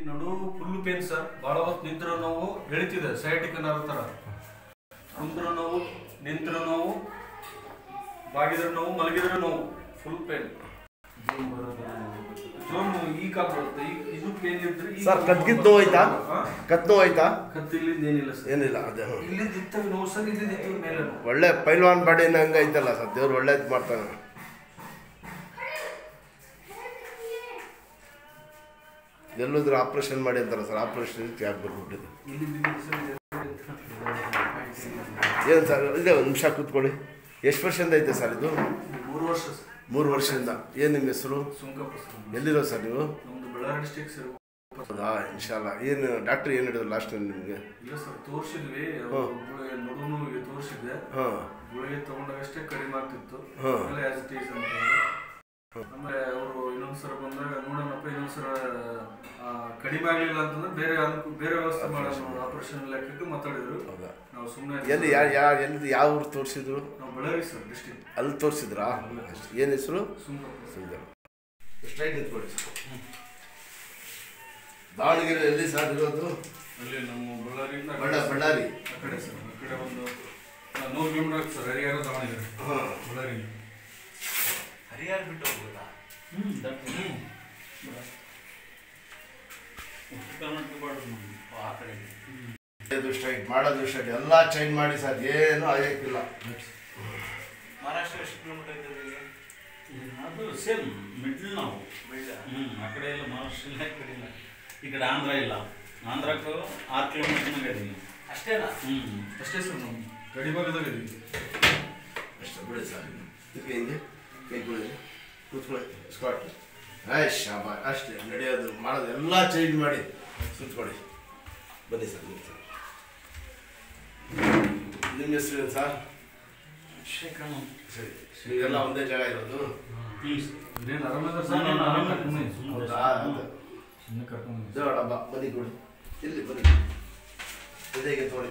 ನಡು full pain sir ಭಾಳ ಹೊತ್ತು ನಿಂತಿರೋ ನೋವು ಎಳಿತಿದೆ ಸೈಟಿಕ್ ಅನ್ನೋ ಥರ ಕುಂತ್ರೋ ನೋವು ನಿಂತಿರೋ ನೋವು ಬಾಗಿದ್ರೆ ನೋವು ಮಲಗಿದ್ರೆ ನೋವು ಫುಲ್ ಪೇನ್ ಜೋನ್ ಈ ಕಾಲ್ ಬರುತ್ತೆ ಈ- ಇದು ಪೇನ್ ಇದ್ರೆ ಈ ಸರ್ ಕಾಲ್ ಕದ್ಗಿದ್ ಬರುತ್ತೆ. ನೋವು ಆಯ್ತಾ ಹಾ? ಕತ್ ನೋವು ಆಯ್ತಾ ಕತ್ತು ಇಲ್ಲಿಂದ ಏನಿಲ್ಲ ಸರ್ ಏನಿಲ್ಲ ಅದೇ ಹ್ಮ್. ಇಲ್ಲಿಂದ ಇತ್ತವೆ ನೋವು ಸರ್ ಇಲ್ಲಿಂದ ಇತ್ತವೆ ಮೇಲೆ ನೋವು ಒಳ್ಳೆ ಪೈಲ್ವಾನ್ ಬಾಡಿನ ಹಂಗೆ ಐತಲ್ಲ ಸರ್ ದೇವ್ರು ಒಳ್ಳೇದು ಮಾಡ್ತಾನೆ ಎಲ್ಲೋದ್ರು ಆಪ್ರೇಷನ್ ಮಾಡಿ ಅಂತಾರೆ ಸರ್ ಆಪ್ರೇಷನ್ ಯಾಕೆ ಬರ್ಬಿಟ್ಟಿದೆ ಇಲ್ಲಿ ಬಿದ್ದಿದೆ ಸರ್ ಏನು ಸರ್ ಇಲ್ಲೇ ಒಂದು ನಿಮಿಷ ಕೂತ್ಕೊಳ್ಳಿ ಎಷ್ಟು ವರ್ಷದಿಂದ ಐತೆ ಸರ್ ಇದು ಮೂರು ವರ್ಷ ಸರ್ ಮೂರು ವರ್ಷದಿಂದ ಏನು ನಿಮ್ಮ ಹೆಸರು ಸುಂಕಪ್ಪ ಸರ್ ಎಲ್ಲಿರೋ ಸರ್ ನೀವು ನಮ್ದು ಬಳ್ಳಾರಿ ಡಿಸ್ಟಿಕ್ ಸರ್ ಹೌದಾ ಇನ್ಶಾಲ್ಲ ಏನು ಡಾಕ್ಟ್ರ್ ಏನು ಹೇಳಿದ್ರು ಲಾಸ್ಟ್ ನಿಮಗೆ ಇಲ್ಲ ಸರ್ ತೋರಿಸಿದ್ವಿ ಹ್ಮ್. ನಡು ನೋವಿಗೆ ತೋರಿಸಿದ್ದೆ ಹಾಂ ಗುಳಿಗೆ ತಗೊಂಡಾಗಷ್ಟೇ ಕಡಿಮೆ ಆಗ್ತಿತ್ತು ಹ್ಮ್. ಆಮೇಲೆ ಆಸ್ ಇಟ್ ಈಸ್ ಅಂತ ಆಮೇಲೆ ಅವರು ಇನ್ನೊಂದ್ಸಲ ಬಂದಾಗ ನೋಡೋಣಪ್ಪ ಇನ್ನೊಂದ್ಸಲ ಆ, ಕಡಿಮೆ ಆಗ್ಲಿಲ್ಲ ಅಂತಂದ್ರೆ ಬೇರೆ ಅನುಕೂ ಬೇರೆ ವ್ಯವಸ್ಥೆ ಮಾಡೋಣ ಆಪರೇಷನ್ ಲೆಕ್ಕಕ್ಕೆ ಮಾತಾಡಿದ್ರು ಹೌದಾ ನಾವು ಸುಮ್ಮನೆ ಎಲ್ಲಿ ಯಾ ಯಾ ಎಲ್ಲಿ ಯಾವ ಊರು ತೋರಿಸಿದ್ರು ನಾವು ಬಳ್ಳಾರಿ ಸರ್ ಡಿಸ್ಟಿಕ್ ಅಲ್ಲಿ ತೋರಿಸಿದ್ರಾ ಏನು ಹೆಸರು ಸುಂಕಪ್ಪ ಸುಂದರ ಸ್ಟ್ರೈಟ್ ನಿಂತ್ಕೊಳ್ಳಿ ದಾವಣಗೆರೆ ಎಲ್ಲಿ ಸರ್ ಇರೋದು ಅಲ್ಲಿ ನಮ್ಮ ಬಳ್ಳಾರಿಯಿಂದ ಆ ಬಳ್ಳ ಕಡೆ- ಬಳ್ಳಾರಿ ಆ ಕಡೆ ಸರ್ ಆ ಕಡೆ ಒಂದು ಆ, ನೂರು ಕಿಲೋಮೀಟರ್ ಆಗುತ್ತೆ ಸರ್ ಹರಿಹರ ದಾವಣಗೆರೆ ಹಾಂ ಬಳ್ಳಾರಿ ಹರಿಯಾರ ಬಿಟ್ಟು ಹೋಗ್ಬೋದಾ ಹ್ಞೂ ಹ್ಞೂ ಉತ್ತರ ಕರ್ನಾಟಕ ಬಾರ್ಡರ್ ನಮ್ದು ಆ ಕಡೆ ಇದು ಸ್ಟ್ರೈಟ್ ಮಾಡೋದು ಸ್ಟ್ರೈಟ್ ಎಲ್ಲ ಚೇಂಜ್ ಮಾಡಿ ಸರ್ ಏನು ಆಗಕ್ಕಿಲ್ಲ ಮಹಾರಾಷ್ಟ್ರ ಎಷ್ಟು ಕಿಲೋಮೀಟರ್ ಇದೆ ಇಲ್ಲಿಗೆ? ಅದು ಸೇಮ್ ಮಿಡ್ಲ್ ನಾವು ಬೆಳ್ಳ ಹ್ಮ್ ಆ ಕಡೆ ಎಲ್ಲ ಮಹಾರಾಷ್ಟ್ರ ಇಲ್ಲ ಈ ಕಡೆ ಇಲ್ಲ ಈ ಕಡೆ ಆಂಧ್ರ ಇಲ್ಲ ಆಂಧ್ರಕ್ಕೂ ಆರು ಕಿಲೋಮೀಟರ್ನಾಗ ಇದೀನಿ ಅಷ್ಟೇನಾ ಹ್ಮ್ ಅಷ್ಟೇ ಸರ್ ನಮ್ಮ ಗಡಿಭಾಗದಾಗ ಇದೀವಿ ಅಷ್ಟೇ ಬಿಡಿ ಸರ್ ಇದಕ್ಕೆ ಹಿಂಗೆ ಕೈ ಕೊಡಿ ಕೂತ್ಕೊಳ್ಳಿ ಸ್ಕಾಟ್ ಆಯ್ ಶಾಬಾ ಅಷ್ಟೇ ನಡೆಯೋದು ಮಾಡೋದು ಎಲ್ಲ ಚೇಂಜ್ ಮಾಡಿ ಕೂತ್ಕೊಳ್ಳಿ ಬನ್ನಿ ಸರ್ ಬನ್ನಿ ಸರ್ ನಿಮ್ಮ ಹೆಸರು ಏನು ಸರ್ ಶೇಖರಣ ಸರಿ ಎಲ್ಲ ಒಂದೇ ಜಾಗ ಇರೋದು ಹ್ಮ್ ಇದೇನು ಆರಾಮದ ನಾನು ಸರ್ ಆರಾಮ ಆರಾಮ ಕರ್ಕೊಂಡ್ ಕರ್ಕೊಂಡ್ ಬಂದೆ. ಹೌದಾ ಅದು ಸುಮ್ಮನೆ ಕರ್ಕೊಂಡು ದೇವಡಬ್ಬ ಬನ್ನಿ ಕೊಡಿ ಇಲ್ಲಿ ಬನ್ನಿ ಇದಕ್ಕೆ ತೋಳಿ